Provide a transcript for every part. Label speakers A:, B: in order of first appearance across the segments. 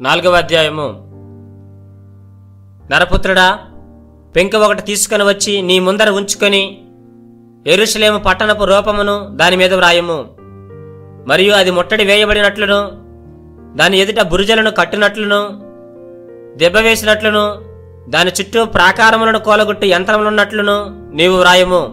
A: నాలుగవ అధ్యాయము నరపుత్రుడా పెంక ఒకటి తీసుకొని వచ్చి నీ ముందర ఉంచుకొని ఎరుషలేము పట్టణపు రూపమును దాని మీద వ్రాయము మరియు అది ముట్టడి వేయబడినట్లును దాని ఎదుట బురుజలను కట్టినట్లును దెబ్బ వేసినట్లును దాని చుట్టూ ప్రాకారములను కోలగొట్టు యంత్రములున్నట్లును నీవు వ్రాయము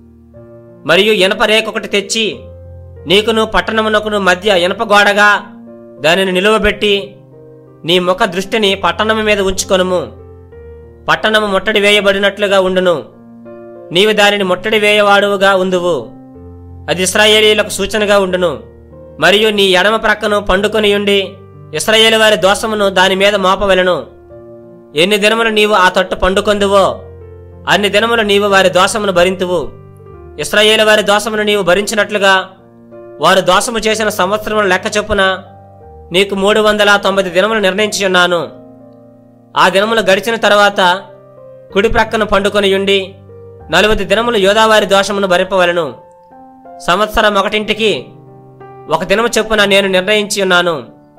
A: మరియు ఇనప రేఖ ఒకటి తెచ్చి నీకును పట్టణమునకును మధ్య ఇనప గోడగా దానిని నిలువబెట్టి నీ ముఖ దృష్టిని పట్టణము మీద ఉంచుకొనుము పట్టణము ముట్టడి వేయబడినట్లుగా ఉండును నీవు దానిని ముట్టడి వేయవాడువుగా ఉందువు అది ఇస్రాయేలీలకు సూచనగా ఉండును మరియు నీ ఎడమ ప్రక్కను పండుకొని ఉండి ఇస్రాయేలు వారి దోషమును దాని మీద మోపవలెను ఎన్ని దినములు నీవు ఆ తట్టు పండుకొందువో అన్ని దినములు నీవు వారి దోషమును భరింతువు ఇస్రాయేలు వారి దోషమును నీవు భరించినట్లుగా వారు దోషము చేసిన సంవత్సరముల లెక్క చొప్పున నీకు మూడు వందల తొంభై దినములు నిర్ణయించి ఉన్నాను ఆ దినములు గడిచిన తర్వాత కుడి ప్రక్కన పండుకొని ఉండి నలువది దినములు యోదావారి దోషమును భరింపవలను సంవత్సరం ఒకటింటికి ఒక దినము చొప్పున నేను నిర్ణయించి ఉన్నాను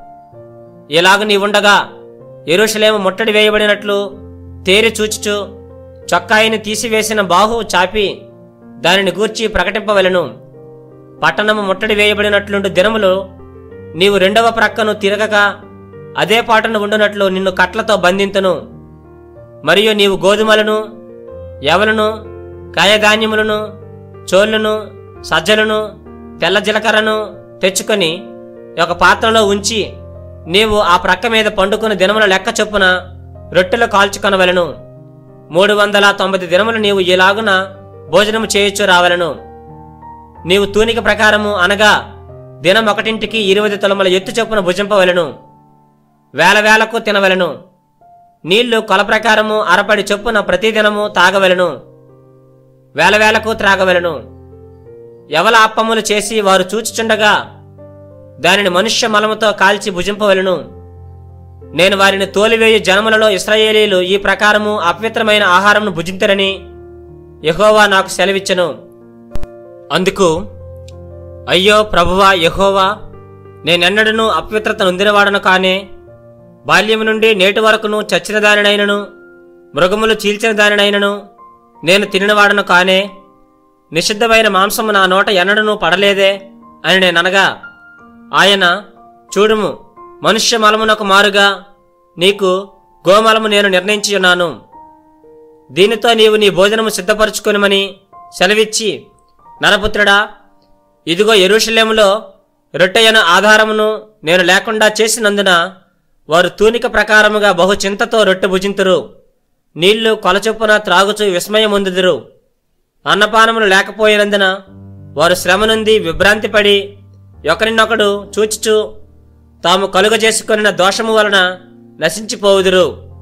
A: ఇలాగ నీవుండగా ఎరుషలేము ముట్టడి వేయబడినట్లు తేరి చూచుచు చొక్కాయిని తీసివేసిన బాహు చాపి దానిని గూర్చి ప్రకటింపవలెను పట్టణము ముట్టడి వేయబడినట్లుండు దినములు నీవు రెండవ ప్రక్కను తిరగక అదే పాటను ఉండునట్లు నిన్ను కట్లతో బంధింతును మరియు నీవు గోధుమలను ఎవలను కాయధాన్యములను చోళ్ళను సజ్జలను తెల్ల జీలకర్రను తెచ్చుకొని ఒక పాత్రలో ఉంచి నీవు ఆ ప్రక్క మీద పండుకుని దినముల లెక్క చొప్పున రొట్టెలు కాల్చుకొనవలెను మూడు వందల తొంభై దినములు నీవు ఇలాగున భోజనము చేయొచ్చు రావలను నీవు తూనిక ప్రకారము అనగా దినం ఒకటింటికి ఇరవై తొలముల ఎత్తు చొప్పున భుజింపవలెను వేల వేలకు తినవలెను నీళ్లు కొల ప్రకారము అరపడి చొప్పున ప్రతిదినము తాగవలెను వేల వేలకు త్రాగవలెను ఎవల అప్పములు చేసి వారు చూచుచుండగా దానిని మనుష్య మలముతో కాల్చి భుజింపవలెను నేను వారిని తోలివేయు జనములలో ఇస్రాయేలీలు ఈ ప్రకారము అపవిత్రమైన ఆహారంను భుజింతరని యెహోవా నాకు సెలవిచ్చెను అందుకు అయ్యో ప్రభువా యెహోవా నేనెన్నడను అపవిత్రత నొందినవాడను కానే బాల్యము నుండి నేటి వరకును చచ్చిన దానినైనను మృగములు చీల్చిన దానినైనను నేను తినినవాడను కానే నిషిద్ధమైన మాంసము నా నోట ఎన్నడను పడలేదే అని నేననగా ఆయన చూడుము మనుష్య మలమునకు మారుగా నీకు గోమలము నేను నిర్ణయించి ఉన్నాను దీనితో నీవు నీ భోజనము సిద్ధపరచుకొనిమని సెలవిచ్చి నరపుత్రుడా ఇదిగో ఎరుషలేములో రొట్టెయన ఆధారమును నేను లేకుండా చేసినందున వారు తూనిక ప్రకారముగా బహు చింతతో రొట్టె భుజింతురు నీళ్లు కొలచొప్పున త్రాగుచు విస్మయముందుదురు అన్నపానములు లేకపోయినందున వారు శ్రమ నుండి విభ్రాంతిపడి ఒకరినొకడు చూచుచు తాము కలుగజేసుకొనిన దోషము వలన నశించిపోవుదురు